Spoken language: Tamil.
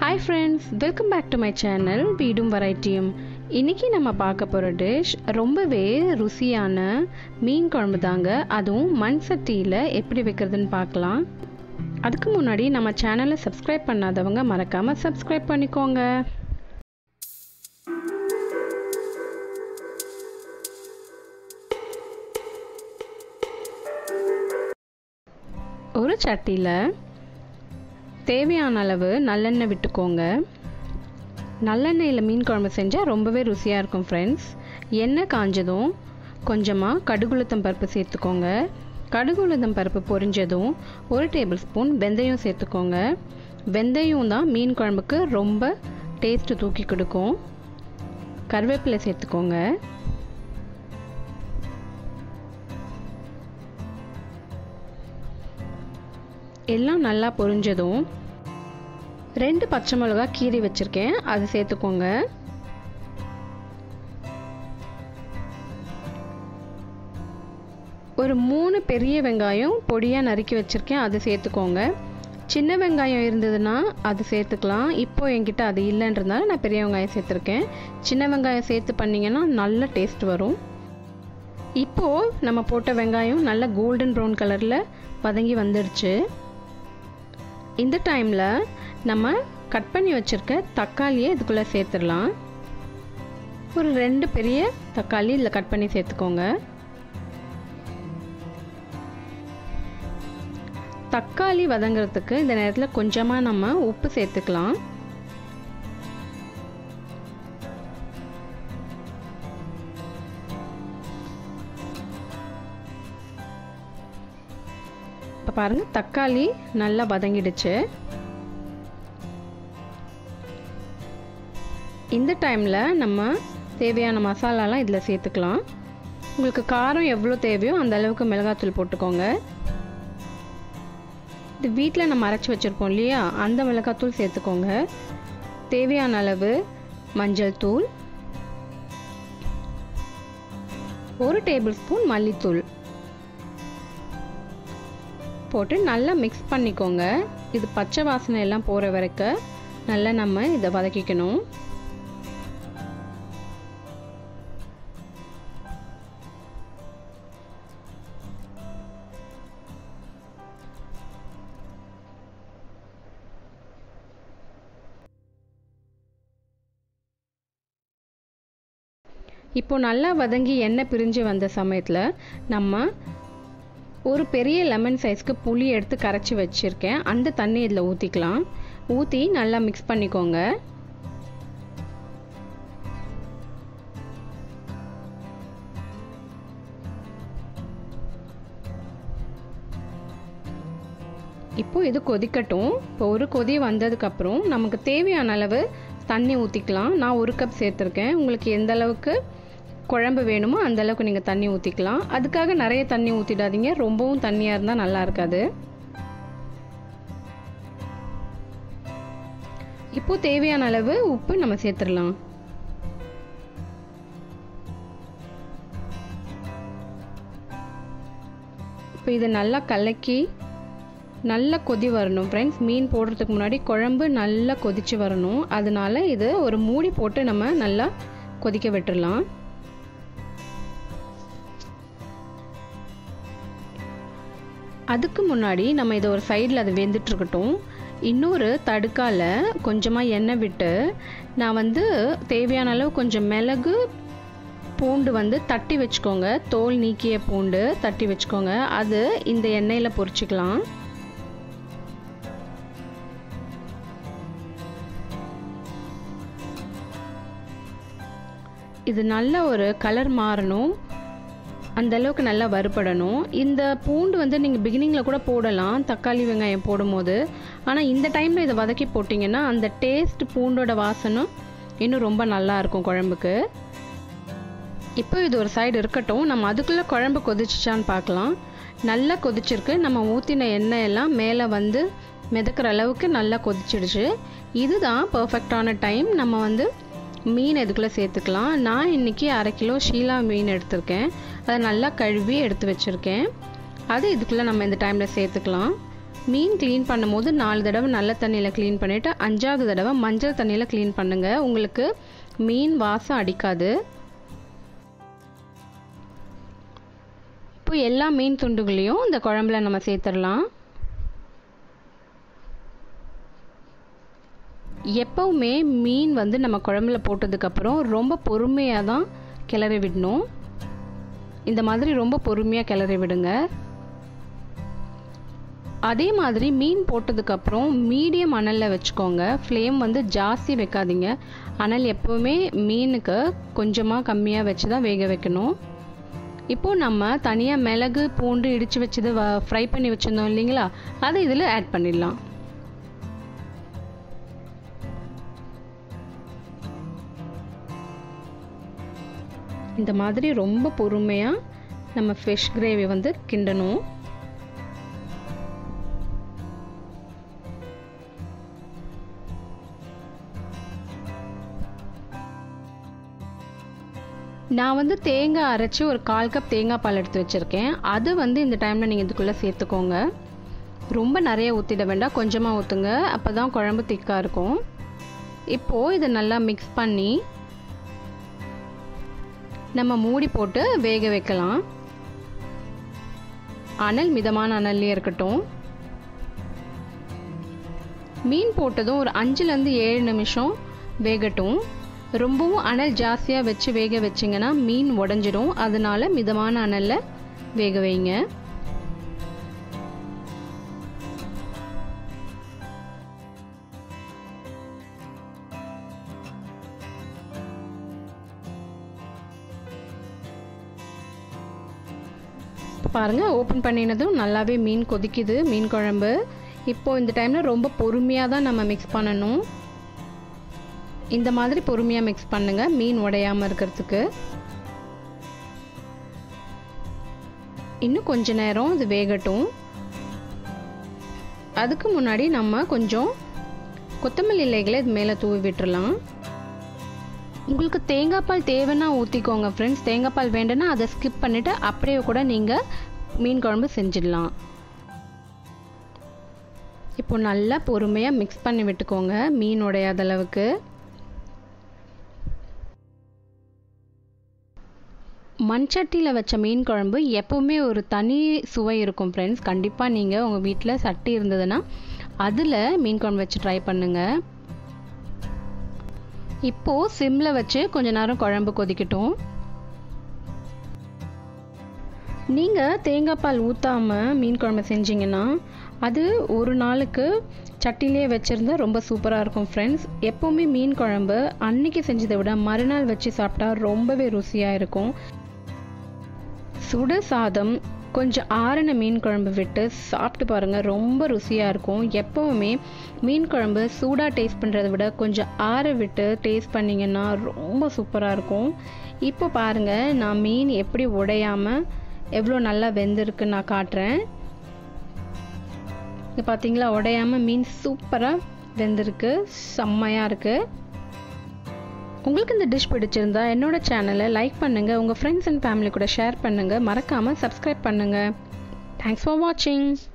hi friends welcome back to my channel வீடும் வெரைட்டியும் இன்றைக்கி நம்ம பார்க்க போகிற டிஷ் ரொம்பவே ருசியான மீன் குழம்பு தாங்க அதுவும் மண் சட்டியில் எப்படி வைக்கிறதுன்னு பார்க்கலாம் அதுக்கு முன்னாடி நம்ம சேனலை சப்ஸ்கிரைப் பண்ணாதவங்க மறக்காமல் சப்ஸ்கிரைப் பண்ணிக்கோங்க ஒரு சட்டியில் தேவையான அளவு நல்லெண்ணெய் விட்டுக்கோங்க நல்லெண்ணெயில் மீன் குழம்பு செஞ்சால் ரொம்பவே ருசியாக இருக்கும் ஃப்ரெண்ட்ஸ் எண்ணெய் காஞ்சதும் கொஞ்சமாக கடுகுளுத்தம் பருப்பு சேர்த்துக்கோங்க கடுகுளுத்தம் பருப்பு பொரிஞ்சதும் ஒரு டேபிள் ஸ்பூன் வெந்தயம் சேர்த்துக்கோங்க வெந்தயம் தான் மீன் குழம்புக்கு ரொம்ப டேஸ்ட்டு தூக்கி கொடுக்கும் கருவேப்பிலை சேர்த்துக்கோங்க எல்லாம் நல்லா பொரிஞ்சதும் ரெண்டு பச்சை மிளகா கீரி வச்சுருக்கேன் அது சேர்த்துக்கோங்க ஒரு மூணு பெரிய வெங்காயம் பொடியாக நறுக்கி வச்சுருக்கேன் அது சேர்த்துக்கோங்க சின்ன வெங்காயம் இருந்ததுன்னா அது சேர்த்துக்கலாம் இப்போ என்கிட்ட அது இல்லைன்றதுனால நான் பெரிய வெங்காயம் சேர்த்துருக்கேன் சின்ன வெங்காயம் சேர்த்து பண்ணிங்கன்னா நல்ல டேஸ்ட் வரும் இப்போது நம்ம போட்ட வெங்காயம் நல்ல கோல்டன் ப்ரௌன் கலரில் வதங்கி வந்துடுச்சு இந்த டைமில் நம்ம கட் பண்ணி வச்சுருக்க தக்காளியை இதுக்குள்ளே சேர்த்துடலாம் ஒரு ரெண்டு பெரிய தக்காளி இதில் கட் பண்ணி சேர்த்துக்கோங்க தக்காளி வதங்கிறதுக்கு இந்த நேரத்தில் கொஞ்சமாக நம்ம உப்பு சேர்த்துக்கலாம் இப்போ பாருங்கள் தக்காளி நல்லா வதங்கிடுச்சு இந்த டைமில் நம்ம தேவையான மசாலாலாம் இதில் சேர்த்துக்கலாம் உங்களுக்கு காரம் எவ்வளோ தேவையோ அந்த அளவுக்கு மிளகாத்தூள் போட்டுக்கோங்க இது வீட்டில் நம்ம அரைச்சி வச்சுருப்போம் இல்லையா அந்த மிளகாத்தூள் சேர்த்துக்கோங்க தேவையான அளவு மஞ்சள் தூள் ஒரு டேபிள் ஸ்பூன் மல்லித்தூள் போட்டு நல்லா மிக்ஸ் பண்ணிக்கோங்க இது பச்சை வாசனை எல்லாம் போகிற வரைக்கும் நல்லா நம்ம இதை வதக்கிக்கணும் இப்போ நல்லா வதங்கி எண்ணெய் பிரிஞ்சு வந்த சமயத்தில் நம்ம ஒரு பெரிய லெமன் சைஸ்க்கு புளி எடுத்து கரைச்சி வச்சுருக்கேன் அந்த தண்ணி இதில் ஊற்றிக்கலாம் ஊற்றி நல்லா மிக்ஸ் பண்ணிக்கோங்க இப்போ இது கொதிக்கட்டும் இப்போ ஒரு கொதி வந்ததுக்கப்புறம் நமக்கு தேவையான அளவு தண்ணி ஊற்றிக்கலாம் நான் ஒரு கப் சேர்த்துருக்கேன் உங்களுக்கு எந்த அளவுக்கு குழம்பு வேணுமோ அந்த அளவுக்கு நீங்கள் தண்ணி ஊற்றிக்கலாம் அதுக்காக நிறைய தண்ணி ஊற்றிடாதீங்க ரொம்பவும் தண்ணியாக இருந்தால் நல்லா இருக்காது இப்போ தேவையான அளவு உப்பு நம்ம சேர்த்துடலாம் இப்போ இதை நல்லா கலக்கி நல்லா கொதி வரணும் ஃப்ரெண்ட்ஸ் மீன் போடுறதுக்கு முன்னாடி குழம்பு நல்லா கொதித்து வரணும் அதனால இது ஒரு மூடி போட்டு நம்ம நல்லா கொதிக்க விட்டுடலாம் அதுக்கு முன்னாடி நம்ம இதை ஒரு சைடில் அது வெந்துட்டுருக்கட்டும் இன்னொரு தடுக்கால கொஞ்சமாக எண்ணெய் விட்டு நான் வந்து தேவையான அளவு கொஞ்சம் மிளகு பூண்டு வந்து தட்டி வச்சுக்கோங்க தோல் நீக்கிய பூண்டு தட்டி வச்சுக்கோங்க அது இந்த எண்ணெயில் பொரிச்சிக்கலாம் இது நல்ல ஒரு கலர் மாறணும் அந்த அளவுக்கு நல்லா வறுபடணும் இந்த பூண்டு வந்து நீங்கள் பிகினிங்கில் கூட போடலாம் தக்காளி வெங்காயம் போடும்போது ஆனால் இந்த டைமில் இதை வதக்கி போட்டிங்கன்னா அந்த டேஸ்ட் பூண்டோட வாசனம் இன்னும் ரொம்ப நல்லா இருக்கும் குழம்புக்கு இப்போ இது ஒரு சைடு இருக்கட்டும் நம்ம அதுக்குள்ளே குழம்பு கொதிச்சிச்சான்னு பார்க்கலாம் நல்லா கொதிச்சிருக்கு நம்ம ஊற்றின எண்ணெய் எல்லாம் மேலே வந்து மிதக்கிற அளவுக்கு நல்லா கொதிச்சிடுச்சு இதுதான் பர்ஃபெக்டான டைம் நம்ம வந்து மீன் இதுக்குள்ளே சேர்த்துக்கலாம் நான் இன்றைக்கி அரை கிலோ ஷீலா மீன் எடுத்திருக்கேன் அதை நல்லா கழுவி எடுத்து வச்சுருக்கேன் அது இதுக்குள்ளே நம்ம இந்த டைமில் சேர்த்துக்கலாம் மீன் க்ளீன் பண்ணும்போது நாலு தடவை நல்ல தண்ணியில் க்ளீன் பண்ணிவிட்டு அஞ்சாவது தடவை மஞ்சள் தண்ணியில் க்ளீன் பண்ணுங்கள் உங்களுக்கு மீன் வாசம் அடிக்காது இப்போ எல்லா மீன் துண்டுகளையும் இந்த குழம்புல நம்ம சேர்த்துடலாம் எப்போவுமே மீன் வந்து நம்ம குழம்புல போட்டதுக்கப்புறம் ரொம்ப பொறுமையாக தான் கிளறி விடணும் இந்த மாதிரி ரொம்ப பொறுமையாக கிளறி விடுங்க அதே மாதிரி மீன் போட்டதுக்கப்புறம் மீடியம் அனலில் வச்சுக்கோங்க ஃப்ளேம் வந்து ஜாஸ்தி வைக்காதீங்க அனல் எப்போவுமே மீனுக்கு கொஞ்சமாக கம்மியாக வச்சு தான் வேக வைக்கணும் இப்போது நம்ம தனியாக மிளகு பூண்டு இடித்து வச்சது ஃப்ரை பண்ணி வச்சுருந்தோம் இல்லைங்களா அதை இதில் ஆட் பண்ணிடலாம் இந்த மாதிரி ரொம்ப பொறுமையாக நம்ம ஃபிஷ் கிரேவி வந்து கிண்டணும் நான் வந்து தேங்காய் அரைச்சி ஒரு கால் கப் தேங்காய் பால் எடுத்து வச்சுருக்கேன் அது வந்து இந்த டைமில் நீங்கள் இதுக்குள்ளே சேர்த்துக்கோங்க ரொம்ப நிறைய ஊற்றிட வேண்டாம் கொஞ்சமாக ஊற்றுங்க அப்போ தான் குழம்பு திக்காக இருக்கும் இப்போது இதை நல்லா மிக்ஸ் பண்ணி நம்ம மூடி போட்டு வேக வைக்கலாம் அனல் மிதமான அனல்லே இருக்கட்டும் மீன் போட்டதும் ஒரு அஞ்சுலேருந்து ஏழு நிமிஷம் வேகட்டும் ரொம்பவும் அனல் ஜாஸ்தியாக வச்சு வேக வச்சிங்கன்னா மீன் உடஞ்சிடும் அதனால மிதமான அனலில் வேக வைங்க பாருங்கள் ஓப்பன் பண்ணினதும் நல்லாவே மீன் கொதிக்குது மீன் குழம்பு இப்போது இந்த டைமில் ரொம்ப பொறுமையாக தான் நம்ம மிக்ஸ் பண்ணணும் இந்த மாதிரி பொறுமையாக மிக்ஸ் பண்ணுங்கள் மீன் உடையாமல் இருக்கிறதுக்கு இன்னும் கொஞ்ச நேரம் இது வேகட்டும் அதுக்கு முன்னாடி நம்ம கொஞ்சம் கொத்தமல்லி இலைகளை இது மேலே தூவி விட்டுறலாம் உங்களுக்கு தேங்காய் பால் தேவைன்னா ஊற்றிக்கோங்க ஃப்ரெண்ட்ஸ் தேங்காய் பால் வேண்டுன்னா அதை ஸ்கிப் பண்ணிவிட்டு அப்படியே கூட நீங்கள் மீன் குழம்பு செஞ்சிடலாம் இப்போ நல்லா பொறுமையாக மிக்ஸ் பண்ணி விட்டுக்கோங்க மீன் உடையாத அளவுக்கு மண் சட்டியில் வச்ச மீன் குழம்பு எப்போவுமே ஒரு தனி சுவை இருக்கும் ஃப்ரெண்ட்ஸ் கண்டிப்பாக நீங்கள் உங்கள் வீட்டில் சட்டி இருந்ததுன்னா அதில் மீன் குழம்பு வச்சு ட்ரை பண்ணுங்கள் இப்போது சிம்மில் வச்சு கொஞ்ச நேரம் குழம்பு கொதிக்கட்டும் நீங்கள் தேங்காய் பால் ஊற்றாமல் மீன் குழம்பு செஞ்சீங்கன்னா அது ஒரு நாளுக்கு சட்டிலே வச்சுருந்தா ரொம்ப சூப்பராக இருக்கும் ஃப்ரெண்ட்ஸ் எப்போவுமே மீன் குழம்பு அன்னைக்கு செஞ்சதை விட மறுநாள் வச்சு சாப்பிட்டா ரொம்பவே ருசியாக இருக்கும் சுட சாதம் கொஞ்சம் ஆறின மீன் குழம்பு விட்டு சாப்பிட்டு பாருங்கள் ரொம்ப ருசியாக இருக்கும் எப்போவுமே மீன் குழம்பு சூடாக டேஸ்ட் பண்ணுறதை விட கொஞ்சம் ஆற விட்டு டேஸ்ட் பண்ணிங்கன்னா ரொம்ப சூப்பராக இருக்கும் இப்போ பாருங்கள் நான் மீன் எப்படி உடையாமல் எவ்வளோ நல்லா வெந்திருக்கு நான் காட்டுறேன் இங்கே பார்த்தீங்களா உடையாமல் மீன் சூப்பராக வெந்திருக்கு செம்மையாக இருக்குது உங்களுக்கு இந்த டிஷ் பிடிச்சிருந்தா என்னோட சேனலை லைக் பண்ணுங்கள் உங்கள் ஃப்ரெண்ட்ஸ் அண்ட் ஃபேமிலி கூட ஷேர் பண்ணுங்கள் மறக்காமல் சப்ஸ்கிரைப் பண்ணுங்கள் தேங்க்ஸ் ஃபார் வாட்சிங்